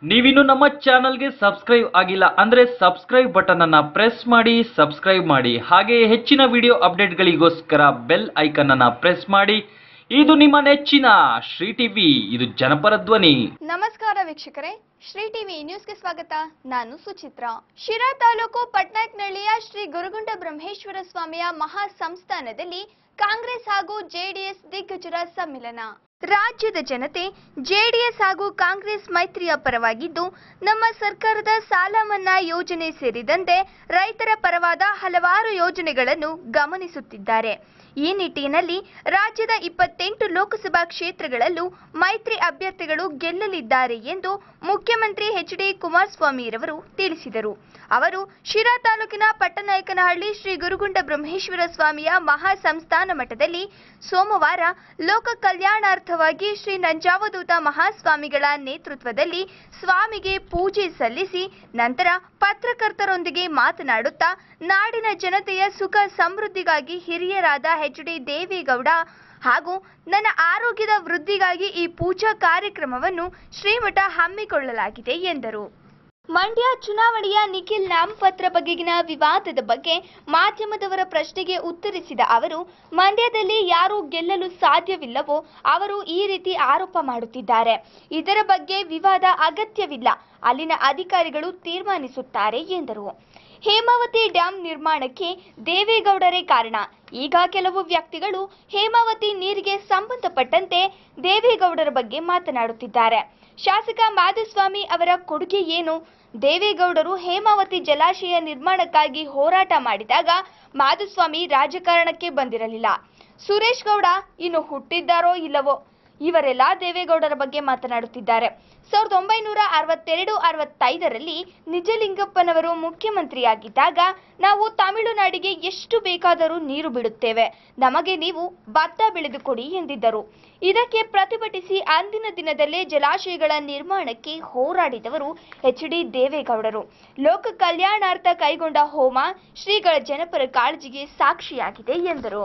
ನೀವಿನ್ನು ನಮ್ಮ ಚಾನಲ್ಗೆ ಸಬ್ಸ್ಕ್ರೈಬ್ ಆಗಿಲ್ಲ ಅಂದ್ರೆ ಸಬ್ಸ್ಕ್ರೈಬ್ ಬಟನ್ ಅನ್ನ ಪ್ರೆಸ್ ಮಾಡಿ ಸಬ್ಸ್ಕ್ರೈಬ್ ಮಾಡಿ ಹಾಗೆ ಹೆಚ್ಚಿನ ವಿಡಿಯೋ ಅಪ್ಡೇಟ್ಗಳಿಗೋಸ್ಕರ ಬೆಲ್ ಐಕನ್ ಅನ್ನ ಪ್ರೆಸ್ ಮಾಡಿ ಇದು ನಿಮ್ಮ ನೆಚ್ಚಿನ ಶ್ರೀ ಟಿವಿ ಇದು ಜನಪರ ಧ್ವನಿ ನಮಸ್ಕಾರ ವೀಕ್ಷಕರೇ ಶ್ರೀ ಟಿವಿ ನ್ಯೂಸ್ಗೆ ಸ್ವಾಗತ ನಾನು ಸುಚಿತ್ರ ಶಿರಾ ತಾಲೂಕು ಪಟ್ನಾಯಕ್ನಹಳ್ಳಿಯ ಶ್ರೀ ಗುರುಗುಂಡ ಬ್ರಹ್ಮೇಶ್ವರ ಸ್ವಾಮಿಯ ಮಹಾ ಸಂಸ್ಥಾನದಲ್ಲಿ ಕಾಂಗ್ರೆಸ್ ಹಾಗೂ ಜೆಡಿಎಸ್ ದಿಗ್ಗಜರ ಸಮ್ಮಿಲನ ರಾಜ್ಯದ ಜನತೆ ಜೆಡಿಎಸ್ ಹಾಗೂ ಕಾಂಗ್ರೆಸ್ ಮೈತ್ರಿಯ ಪರವಾಗಿದ್ದು ನಮ್ಮ ಸರ್ಕಾರದ ಸಾಲ ಮನ್ನಾ ಯೋಜನೆ ಸೇರಿದಂತೆ ರೈತರ ಪರವಾದ ಹಲವಾರು ಯೋಜನೆಗಳನ್ನು ಗಮನಿಸುತ್ತಿದ್ದಾರೆ ಈ ನಿಟ್ಟಿನಲ್ಲಿ ರಾಜ್ಯದ ಇಪ್ಪತ್ತೆಂಟು ಲೋಕಸಭಾ ಕ್ಷೇತ್ರಗಳಲ್ಲೂ ಮೈತ್ರಿ ಅಭ್ಯರ್ಥಿಗಳು ಗೆಲ್ಲಲಿದ್ದಾರೆ ಎಂದು ಮುಖ್ಯಮಂತ್ರಿ ಎಚ್ ಡಿ ಕುಮಾರಸ್ವಾಮಿರವರು ತಿಳಿಸಿದರು ಅವರು ಶಿರಾ ತಾಲೂಕಿನ ಪಟ್ಟನಾಯಕನಹಳ್ಳಿ ಶ್ರೀ ಗುರುಗುಂಡ ಬ್ರಹ್ಮೇಶ್ವರ ಸ್ವಾಮಿಯ ಮಹಾ ಸಂಸ್ಥಾನ ಮಠದಲ್ಲಿ ಸೋಮವಾರ ಲೋಕ ಕಲ್ಯಾಣಾರ್ಥವಾಗಿ ಶ್ರೀ ನಂಜಾವಧೂತ ಮಹಾಸ್ವಾಮಿಗಳ ನೇತೃತ್ವದಲ್ಲಿ ಸ್ವಾಮಿಗೆ ಪೂಜೆ ಸಲ್ಲಿಸಿ ನಂತರ ಪತ್ರಕರ್ತರೊಂದಿಗೆ ಮಾತನಾಡುತ್ತಾ ನಾಡಿನ ಜನತೆಯ ಸುಖ ಸಮೃದ್ಧಿಗಾಗಿ ಹಿರಿಯರಾದ ಎಚ್ ಡಿ ದೇವೇಗೌಡ ಹಾಗೂ ನನ್ನ ಆರೋಗ್ಯದ ವೃದ್ಧಿಗಾಗಿ ಈ ಪೂಜಾ ಕಾರ್ಯಕ್ರಮವನ್ನು ಶ್ರೀಮಠ ಹಮ್ಮಿಕೊಳ್ಳಲಾಗಿದೆ ಎಂದರು ಮಂಡ್ಯ ಚುನಾವಣೆಯ ನಿಖಿಲ್ ನಾಮಪತ್ರ ಬಗೆಗಿನ ವಿವಾದದ ಬಗ್ಗೆ ಮಾಧ್ಯಮದವರ ಪ್ರಶ್ನೆಗೆ ಉತ್ತರಿಸಿದ ಅವರು ಮಂಡ್ಯದಲ್ಲಿ ಯಾರು ಗೆಲ್ಲಲು ಸಾಧ್ಯವಿಲ್ಲವೋ ಅವರು ಈ ರೀತಿ ಆರೋಪ ಮಾಡುತ್ತಿದ್ದಾರೆ ಇದರ ಬಗ್ಗೆ ವಿವಾದ ಅಗತ್ಯವಿಲ್ಲ ಅಲ್ಲಿನ ಅಧಿಕಾರಿಗಳು ತೀರ್ಮಾನಿಸುತ್ತಾರೆ ಎಂದರು ಹೇಮಾವತಿ ಡ್ಯಾಂ ನಿರ್ಮಾಣಕ್ಕೆ ದೇವೇಗೌಡರೇ ಕಾರಣ ಈಗ ಕೆಲವು ವ್ಯಕ್ತಿಗಳು ಹೇಮಾವತಿ ನೀರಿಗೆ ಸಂಬಂಧಪಟ್ಟಂತೆ ದೇವೇಗೌಡರ ಬಗ್ಗೆ ಮಾತನಾಡುತ್ತಿದ್ದಾರೆ ಶಾಸಕ ಮಾಧುಸ್ವಾಮಿ ಅವರ ಕೊಡುಗೆ ಏನು ದೇವೇಗೌಡರು ಹೇಮಾವತಿ ಜಲಾಶಯ ನಿರ್ಮಾಣಕ್ಕಾಗಿ ಹೋರಾಟ ಮಾಡಿದಾಗ ಮಾಧುಸ್ವಾಮಿ ರಾಜಕಾರಣಕ್ಕೆ ಬಂದಿರಲಿಲ್ಲ ಸುರೇಶ್ ಗೌಡ ಇನ್ನು ಹುಟ್ಟಿದ್ದಾರೋ ಇಲ್ಲವೋ ಇವರೆಲ್ಲ ದೇವೇಗೌಡರ ಬಗ್ಗೆ ಮಾತನಾಡುತ್ತಿದ್ದಾರೆ ಸಾವಿರದ ಒಂಬೈನೂರ ಅರವತ್ತೆರಡು ಅರವತ್ತೈದರಲ್ಲಿ ನಿಜಲಿಂಗಪ್ಪನವರು ಮುಖ್ಯಮಂತ್ರಿಯಾಗಿದ್ದಾಗ ನಾವು ತಮಿಳುನಾಡಿಗೆ ಎಷ್ಟು ಬೇಕಾದರೂ ನೀರು ಬಿಡುತ್ತೇವೆ ನಮಗೆ ನೀವು ಭತ್ತ ಬೆಳೆದುಕೊಡಿ ಎಂದಿದ್ದರು ಇದಕ್ಕೆ ಪ್ರತಿಭಟಿಸಿ ಅಂದಿನ ದಿನದಲ್ಲೇ ಜಲಾಶಯಗಳ ನಿರ್ಮಾಣಕ್ಕೆ ಹೋರಾಡಿದವರು ಎಚ್ ಡಿ ದೇವೇಗೌಡರು ಲೋಕ ಕಲ್ಯಾಣಾರ್ಥ ಕೈಗೊಂಡ ಹೋಮ ಶ್ರೀಗಳ ಜನಪರ ಕಾಳಜಿಗೆ ಸಾಕ್ಷಿಯಾಗಿದೆ ಎಂದರು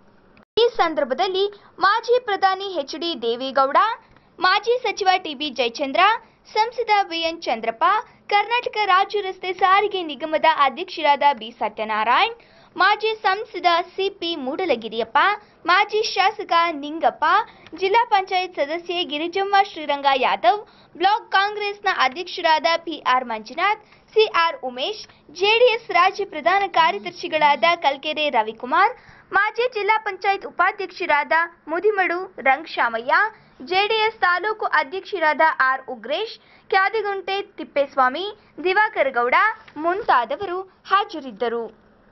ಈ ಸಂದರ್ಭದಲ್ಲಿ ಮಾಜಿ ಪ್ರಧಾನಿ ಎಚ್ ಡಿ ದೇವೇಗೌಡ ಮಾಜಿ ಸಚಿವ ಟಿಬಿ ಜಯಚಂದ್ರ ಸಂಸದ ಬಿಎನ್ ಚಂದ್ರಪ್ಪ ಕರ್ನಾಟಕ ರಾಜ್ಯ ರಸ್ತೆ ಸಾರಿಗೆ ನಿಗಮದ ಅಧ್ಯಕ್ಷರಾದ ಬಿ ಸತ್ಯನಾರಾಯಣ್ ಮಾಜಿ ಸಂಸದ ಸಿಪಿ ಮೂಡಲಗಿರಿಯಪ್ಪ ಮಾಜಿ ಶಾಸಕ ನಿಂಗಪ್ಪ ಜಿಲ್ಲಾ ಪಂಚಾಯತ್ ಸದಸ್ಯೆ ಗಿರಿಜಮ್ಮ ಶ್ರೀರಂಗ ಯಾದವ್ ಬ್ಲಾಕ್ ಕಾಂಗ್ರೆಸ್ನ ಅಧ್ಯಕ್ಷರಾದ PR Manjunath CR Umesh JDS ರಾಜ್ಯ ಪ್ರಧಾನ ಕಾರ್ಯದರ್ಶಿಗಳಾದ ಕಲ್ಕೆರೆ ರವಿಕುಮಾರ್ ಮಾಜಿ ಜಿಲ್ಲಾ ಪಂಚಾಯತ್ ಉಪಾಧ್ಯಕ್ಷರಾದ ಮುದಿಮಡು ರಂಗಶಾಮಯ್ಯ ಜೆಡಿಎಸ್ ತಾಲೂಕು ಅಧ್ಯಕ್ಷರಾದ ಆರ್ ಉಗ್ರೇಶ್ ಕ್ಯಾದಿಗುಂಟೆ ತಿಪ್ಪೇಸ್ವಾಮಿ ದಿವಾಕರ್ ಗೌಡ ಮುಂತಾದವರು ಹಾಜರಿದ್ದರು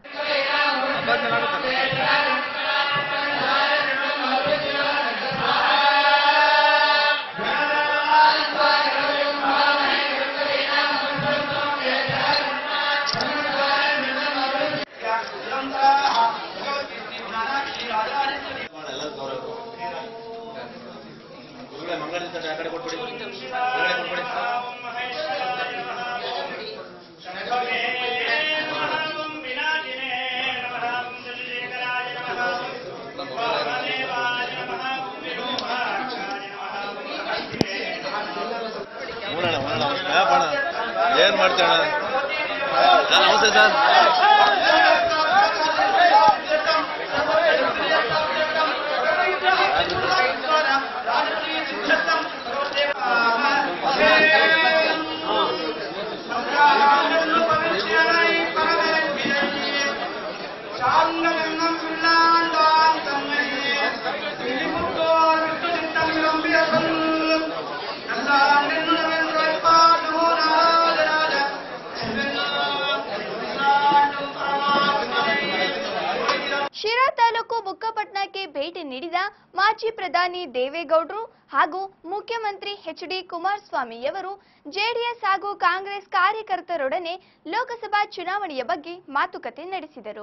ಗುರುಗಳೇ ಮಂಗಳದ ತಂಡ ಆ ಕಡೆ ಕೊಟ್ಬಿಡಿ ಆ ಕಡೆ ಕೊಟ್ಬಿಡಿ ನೋಡೋಣ ನೋಡೋಣ ಯಾಪಣ ಏನ್ ಮಾಡ್ತಾಣ ನಮಸ್ತೆ ಸರ್ ಶಿರಾ ತಾಲೂಕು ಬುಕ್ಕಪಟ್ನಕ್ಕೆ ಭೇಟಿ ನೀಡಿದ ಮಾಜಿ ಪ್ರಧಾನಿ ದೇವೇಗೌಡರು ಹಾಗೂ ಮುಖ್ಯಮಂತ್ರಿ ಎಚ್ ಡಿ ಕುಮಾರಸ್ವಾಮಿಯವರು ಜೆಡಿಎಸ್ ಹಾಗೂ ಕಾಂಗ್ರೆಸ್ ಕಾರ್ಯಕರ್ತರೊಡನೆ ಲೋಕಸಭಾ ಚುನಾವಣೆಯ ಬಗ್ಗೆ ಮಾತುಕತೆ ನಡೆಸಿದರು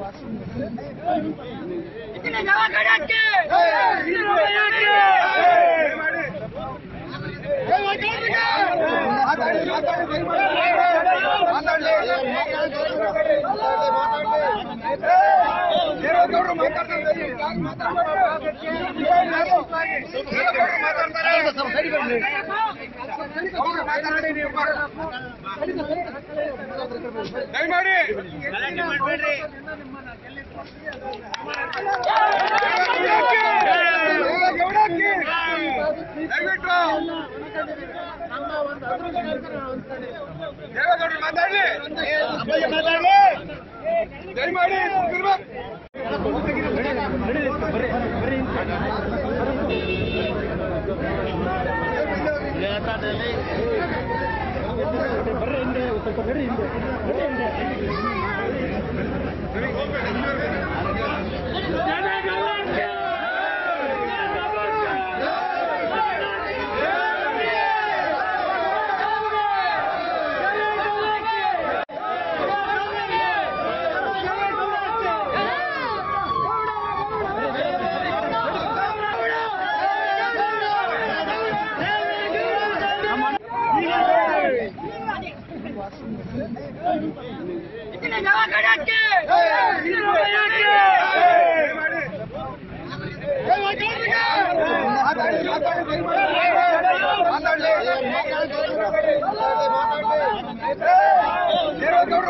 ದೇವೇಗೌಡರು ಮಾತಾಡ್ಲಿ ದಯಮಾಡಿ ದೇವೇಗೌಡರು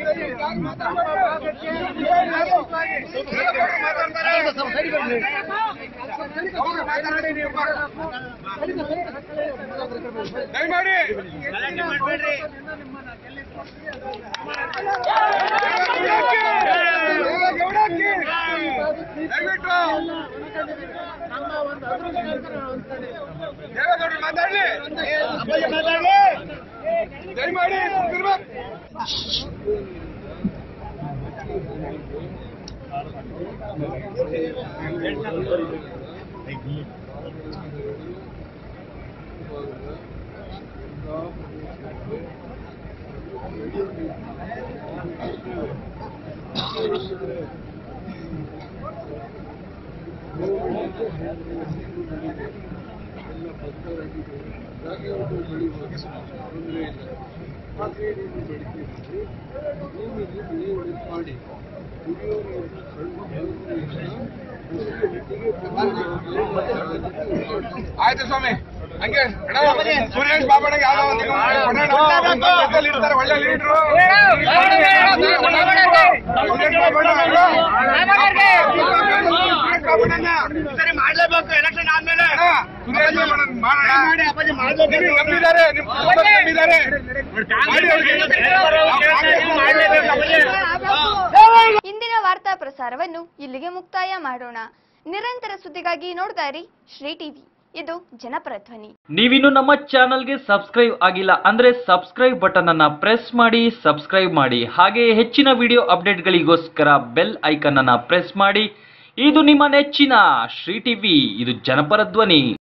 ಮಾತಾಡ್ತಾರೆ ದಯಮಾಡಿ ದಯವಿಟ್ಟು ದೇವೇಗೌಡರು ಮಾತಾಡ್ಲಿ ದಯಮಾಡಿ ಸುಮ್ನಿರ್ಬೇಕು. ಆಯ್ತು ಸ್ವಾಮಿ ಹಂಗೆ ಅಣ್ಣ, ಸುರೇಶ್ ಬಾಬಣ್ಣಗೆ ಯಾವ್ದೋ ಒಂದು ಇದು ಮಾಡಿ ಕೊಡೋಣ. ಜೊತೆಲಿ ಇರ್ತಾರೆ ಒಳ್ಳೆ ಲೀಡ್ರು ಸುರೇಶ್ ಬಾಬಣ್ಣ ಅಲ್ವಾ? ಸುರೇಶ್ ಬಾಬಣ್ಣನ. ಸರಿ ಮಾಡ್ಲೇಬೇಕು ಎಲೆಕ್ಷನ್ ಆದ್ಮೇಲೆ ಅಣ್ಣ, ಸುರೇಶ್ ಬಾಬಣ್ಣನ ಮಾಡೋಣ. ನಿಮಗೆ ನಂಬಿದ್ದಾರೆ ನಿಮ್ ಕುಟುಂಬ ನಂಬಿದ್ದಾರೆ ಮಾಡಿ ಅವ್ರಿಗೆ. ಇಂದಿನ ವಾರ್ತಾ ಪ್ರಸಾರವನ್ನು ಇಲ್ಲಿಗೆ ಮುಕ್ತಾಯ ಮಾಡೋಣ ನಿರಂತರ ಸುದ್ದಿಗಾಗಿ ನೋಡ್ತಾ ಇರಿ ಶ್ರೀ ಟಿವಿ ಇದು ಜನಪರ ಧ್ವನಿ ನೀವಿನ್ನು ನಮ್ಮ ಚಾನಲ್ಗೆ ಸಬ್ಸ್ಕ್ರೈಬ್ ಆಗಿಲ್ಲ ಅಂದ್ರೆ ಸಬ್ಸ್ಕ್ರೈಬ್ ಬಟನ್ ಅನ್ನ ಪ್ರೆಸ್ ಮಾಡಿ ಸಬ್ಸ್ಕ್ರೈಬ್ ಮಾಡಿ ಹಾಗೆ ಹೆಚ್ಚಿನ ವಿಡಿಯೋ ಅಪ್ಡೇಟ್ಗಳಿಗೋಸ್ಕರ ಬೆಲ್ ಐಕನ್ ಅನ್ನ ಪ್ರೆಸ್ ಮಾಡಿ ಇದು ನಿಮ್ಮ ನೆಚ್ಚಿನ ಶ್ರೀ ಟಿವಿ ಇದು ಜನಪರ ಧ್ವನಿ